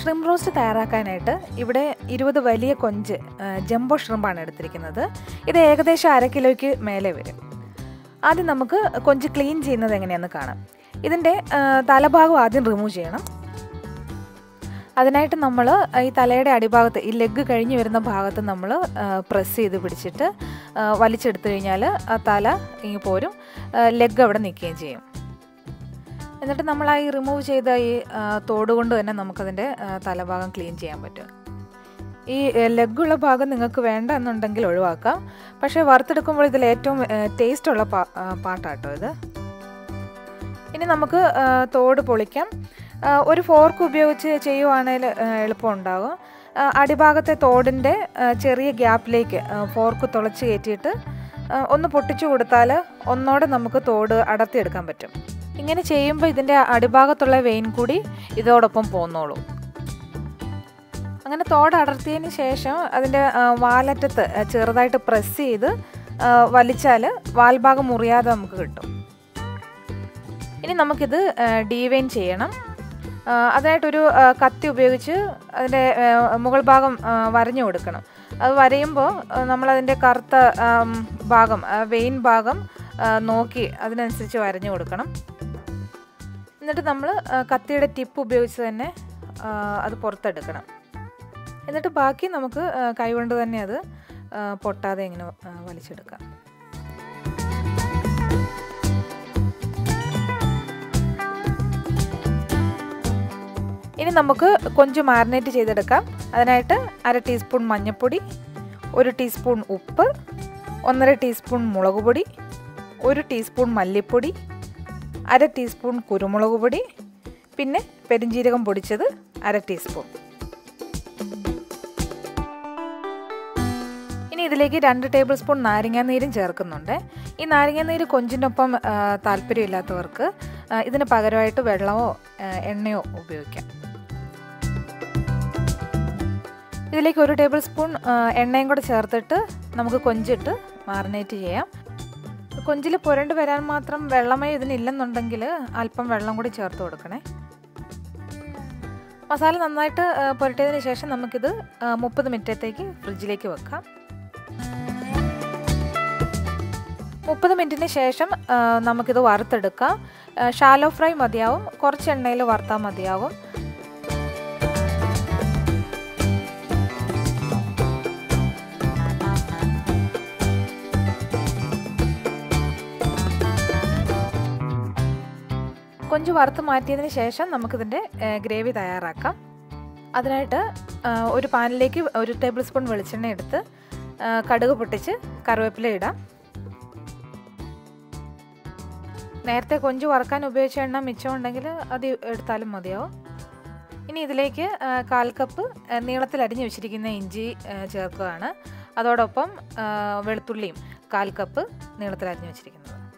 shrimp roast തയ്യാറാക്കാനായിട്ട് ഇവിടെ ഇരുപത് വലിയ കൊഞ്ച് ആ, ജംബോ ഷ്രിമ്പാണ് എടുത്തിരിക്കുന്നത് ഇത് ഏകദേശം അര കിലോയ്ക്ക് മേലെ വരും ആദ്യം നമുക്ക് കൊഞ്ച് ക്ലീൻ ചെയ്യുന്നത് എങ്ങനെയാണെന്ന് കാണാം ഇതിൻ്റെ ആ, തലഭാഗം ആദ്യം റിമൂവ് ചെയ്യണം അതിനായിട്ട് നമ്മൾ ഈ തലയുടെ അടിഭാഗത്ത് ഈ ലെഗ് കഴിഞ്ഞ് വരുന്ന ഭാഗത്ത് നമ്മൾ പ്രസ് ചെയ്ത് പിടിച്ചിട്ട് ആ, വലിച്ചെടുത്തു കഴിഞ്ഞാൽ ആ തല ഇങ്ങ് പോരും ലെഗ് അവിടെ നിൽക്കുകയും ചെയ്യും എന്നിട്ട് നമ്മൾ ആ ഈ റിമൂവ് ചെയ്ത ഈ ആ, തോട് കൊണ്ട് തന്നെ നമുക്കതിൻ്റെ ആ, തലഭാഗം ക്ലീൻ ചെയ്യാൻ പറ്റും ഈ ലെഗുള്ള ഭാഗം നിങ്ങൾക്ക് വേണ്ട എന്നുണ്ടെങ്കിൽ ഒഴിവാക്കാം പക്ഷേ വറുത്തെടുക്കുമ്പോൾ ഇതിൽ ഏറ്റവും ടേസ്റ്റുള്ള പാ പാട്ടാട്ടോ ഇത് ഇനി നമുക്ക് ആ, തോട് പൊളിക്കാം ആ, ഒരു ഫോർക്ക് ഉപയോഗിച്ച് ചെയ്യുവാണെങ്കിൽ എളുപ്പം ഉണ്ടാകും ആ, അടിഭാഗത്തെ തോടിൻ്റെ ആ, ചെറിയ ഗ്യാപ്പിലേക്ക് ഫോർക്ക് തുളച്ച് കയറ്റിയിട്ട് ആ, ഒന്ന് പൊട്ടിച്ചു കൊടുത്താൽ ഒന്നോടെ നമുക്ക് തോട് അടർത്തിയെടുക്കാൻ പറ്റും ഇങ്ങനെ ചെയ്യുമ്പോൾ ഇതിൻ്റെ അടിഭാഗത്തുള്ള വെയിൻ കൂടി ഇതോടൊപ്പം പോന്നോളൂ അങ്ങനെ തോട് അടർത്തിയതിന് ശേഷം അതിൻ്റെ ആ, വാലറ്റത്ത് ആ, ചെറുതായിട്ട് പ്രസ് ചെയ്ത് വലിച്ചാൽ വാൽഭാഗം മുറിയാതെ നമുക്ക് കിട്ടും ഇനി നമുക്കിത് ഡീവെയിൻ ചെയ്യണം ആ, അതിനായിട്ടൊരു ആ, കത്തി ഉപയോഗിച്ച് അതിൻ്റെ ആ, മുകൾ ഭാഗം ആ, വരഞ്ഞു കൊടുക്കണം അത് വരയുമ്പോൾ ആ, നമ്മളതിൻ്റെ കറുത്ത ആം, ഭാഗം ആ, വെയിൻ ഭാഗം ആ, നോക്കി അതിനനുസരിച്ച് വരഞ്ഞു കൊടുക്കണം എന്നിട്ട് നമ്മൾ കത്തിയുടെ ടിപ്പ് ഉപയോഗിച്ച് തന്നെ ആ, അത് പുറത്തെടുക്കണം എന്നിട്ട് ബാക്കി നമുക്ക് ആ, കൈകൊണ്ട് തന്നെ അത് ആ, പൊട്ടാതെ ഇങ്ങനെ ആ, വലിച്ചെടുക്കാം ഇനി നമുക്ക് കൊഞ്ച് മാരിനേറ്റ് ചെയ്തെടുക്കാം അതിനായിട്ട് അര ടീസ്പൂൺ മഞ്ഞൾപ്പൊടി ഒരു ടീസ്പൂൺ ഉപ്പ് ഒന്നര ടീസ്പൂൺ മുളക് പൊടി ഒരു ടീസ്പൂൺ മല്ലിപ്പൊടി അര ടീസ്പൂൺ കുരുമുളക് പൊടി പിന്നെ പെരിഞ്ജീരകം പൊടിച്ചത് അര ടീസ്പൂൺ ഇനി ഇതിലേക്ക് രണ്ട് ടേബിൾ സ്പൂൺ നാരങ്ങാനീരും ചേർക്കുന്നുണ്ട് ഈ നാരങ്ങാനീര് കൊഞ്ചിനൊപ്പം ആ, താല്പര്യമില്ലാത്തവർക്ക് ആ, ഇതിന് പകരമായിട്ട് വെള്ളമോ ആ, എണ്ണയോ ഉപയോഗിക്കാം ഇതിലേക്ക് ഒരു ടേബിൾ സ്പൂൺ ആ, എണ്ണയും കൂടെ ചേർത്തിട്ട് നമുക്ക് കൊഞ്ചിട്ട് മാറിനേറ്റ് ചെയ്യാം കൊഞ്ചിൽ പുരണ്ട് വരാൻ മാത്രം വെള്ളമേ ഇതിനില്ലെന്നുണ്ടെങ്കിൽ അല്പം വെള്ളം കൂടി ചേർത്ത് കൊടുക്കണേ മസാല നന്നായിട്ട് ആ, പുരട്ടിയതിന് ശേഷം നമുക്കിത് മുപ്പത് മിനിറ്റത്തേക്ക് ഫ്രിഡ്ജിലേക്ക് വെക്കാം മുപ്പത് മിനിറ്റിന് ശേഷം ആ, നമുക്കിത് വറുത്തെടുക്കാം ആ, ഷാലോ ഫ്രൈ മതിയാവും കുറച്ച് എണ്ണയിൽ വറുത്താൽ മതിയാവും കൊഞ്ച് വറുത്ത് മാറ്റിയതിന് ശേഷം നമുക്കിതിൻ്റെ ഗ്രേവി തയ്യാറാക്കാം അതിനായിട്ട് ആ, ഒരു പാനിലേക്ക് ഒരു ടേബിൾ സ്പൂൺ വെളിച്ചെണ്ണ എടുത്ത് ആ, കടുക് പൊട്ടിച്ച് കറിവേപ്പില ഇടാം നേരത്തെ കൊഞ്ച് വറുക്കാൻ ഉപയോഗിച്ച എണ്ണ മിച്ചമുണ്ടെങ്കിൽ അത് എടുത്താലും മതിയാവും ഇനി ഇതിലേക്ക് ആ, കാൽ കപ്പ് ആ, നീളത്തിൽ അരിഞ്ഞു വെച്ചിരിക്കുന്ന ഇഞ്ചി ആ, ചേർക്കുകയാണ് അതോടൊപ്പം ആ, വെളുത്തുള്ളിയും കാൽ കപ്പ് നീളത്തിൽ അരിഞ്ഞു വെച്ചിരിക്കുന്നത്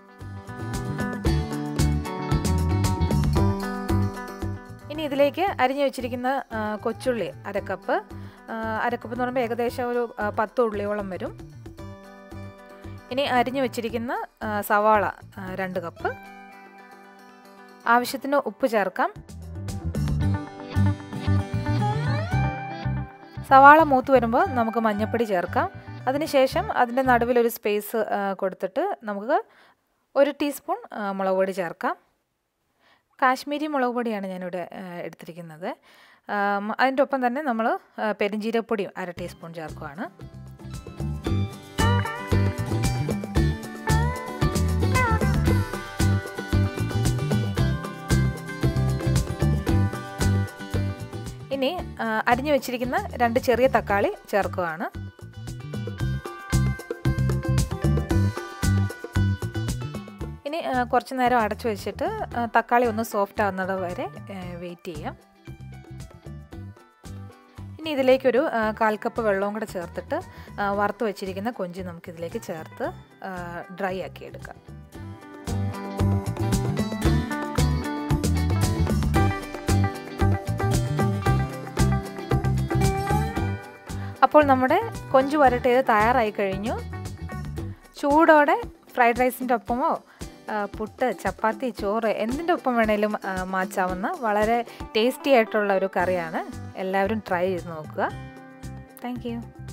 ഇനി ഇതിലേക്ക് അരിഞ്ഞു വെച്ചിരിക്കുന്ന ആ, കൊച്ചുള്ളി അരക്കപ്പ് ആ, അരക്കപ്പ് എന്ന് പറയുമ്പോൾ ഏകദേശം ഒരു ആ, പത്ത് ഉള്ളിയോളം വരും ഇനി അരിഞ്ഞു വെച്ചിരിക്കുന്ന ആ, സവാള ആ, രണ്ട് കപ്പ് ആവശ്യത്തിന് ഉപ്പ് ചേർക്കാം സവാള മൂത്ത് വരുമ്പോൾ നമുക്ക് മഞ്ഞൾപ്പൊടി ചേർക്കാം അതിനുശേഷം അതിൻ്റെ നടുവിലൊരു സ്പേസ് ആ, കൊടുത്തിട്ട് നമുക്ക് ഒരു ടീസ്പൂൺ ആ, മുളക് പൊടി ചേർക്കാം കാശ്മീരി മുളക് പൊടിയാണ് ഞാനിവിടെ ആ, എടുത്തിരിക്കുന്നത് ആം, അതിൻ്റെ ഒപ്പം തന്നെ നമ്മൾ ആ, പെരിഞ്ജീരകപ്പൊടിയും അര ടീസ്പൂൺ ചേർക്കുകയാണ് ഇനി ആ, അരിഞ്ഞു വെച്ചിരിക്കുന്ന രണ്ട് ചെറിയ തക്കാളി ചേർക്കുകയാണ് ഇനി ആ, കുറച്ച് നേരം അടച്ചു വെച്ചിട്ട് ആ, തക്കാളി ഒന്ന് സോഫ്റ്റ് ആവുന്നത് വരെ വെയിറ്റ് ചെയ്യാം ഇനി ഇതിലേക്കൊരു ആ, കാൽ കപ്പ് വെള്ളവും കൂടെ ചേർത്തിട്ട് ആ, വറുത്ത് വെച്ചിരിക്കുന്ന കൊഞ്ച് നമുക്കിതിലേക്ക് ചേർത്ത് ഡ്രൈ ആക്കി എടുക്കാം അപ്പോൾ നമ്മുടെ കൊഞ്ച് വരട്ടിയത് തയ്യാറായി കഴിഞ്ഞു ചൂടോടെ ഫ്രൈഡ് റൈസിൻ്റെ ഒപ്പമോ പുട്ട് ചപ്പാത്തി ചോറ് എന്തിൻ്റെ ഒപ്പം വേണേലും മാച്ചാവുന്ന വളരെ ടേസ്റ്റി ആയിട്ടുള്ള ഒരു കറിയാണ് എല്ലാവരും ട്രൈ ചെയ്ത് നോക്കുക താങ്ക്